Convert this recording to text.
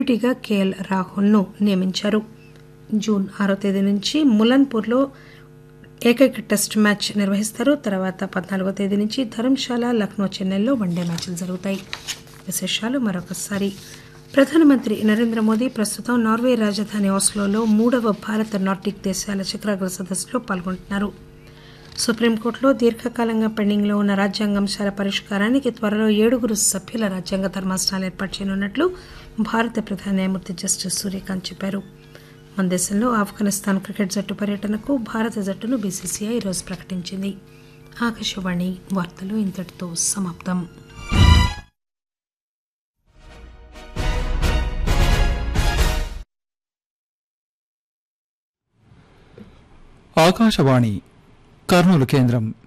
డిప్యూటీగా KL రాహుల్ను నియమించారు June ఆరో తేదీ నుంచి ములన్పూర్లో ఏకైక టెస్ట్ మ్యాచ్ నిర్వహిస్తారు తర్వాత పద్నాలుగో తేదీ నుంచి ధర్మశాల లక్నో చెన్నైల్లో వన్డే మ్యాచ్లు జరుగుతాయి విశేషాలు మరొకసారి ప్రధానమంత్రి నరేంద్ర మోదీ ప్రస్తుతం నార్వే రాజధాని ఆస్లోలో మూడవ భారత నార్డిక్ దేశాల శిఖరాగ్ర సదస్సులో పాల్గొంటున్నారు సుప్రీంకోర్టులో దీర్ఘకాలంగా పెండింగ్లో ఉన్న రాజ్యాంగ అంశాల పరిష్కారానికి త్వరలో ఏడుగురు సభ్యుల రాజ్యాంగ ధర్మాసనాలు ఏర్పాటు చేయనున్నట్లు భారత ప్రధాన న్యాయమూర్తి జస్టిస్ సూర్యకాంత్ చెప్పారు మన దేశంలో ఆఫ్ఘనిస్తాన్ క్రికెట్ జట్టు పర్యటనకు భారత జట్టును బీసీసీఐ ఈరోజు ప్రకటించింది ఆకాశవాణి వార్తలు ఇంతటితో సమాప్తం ఆకాశవాణి కర్నూలు కేంద్రం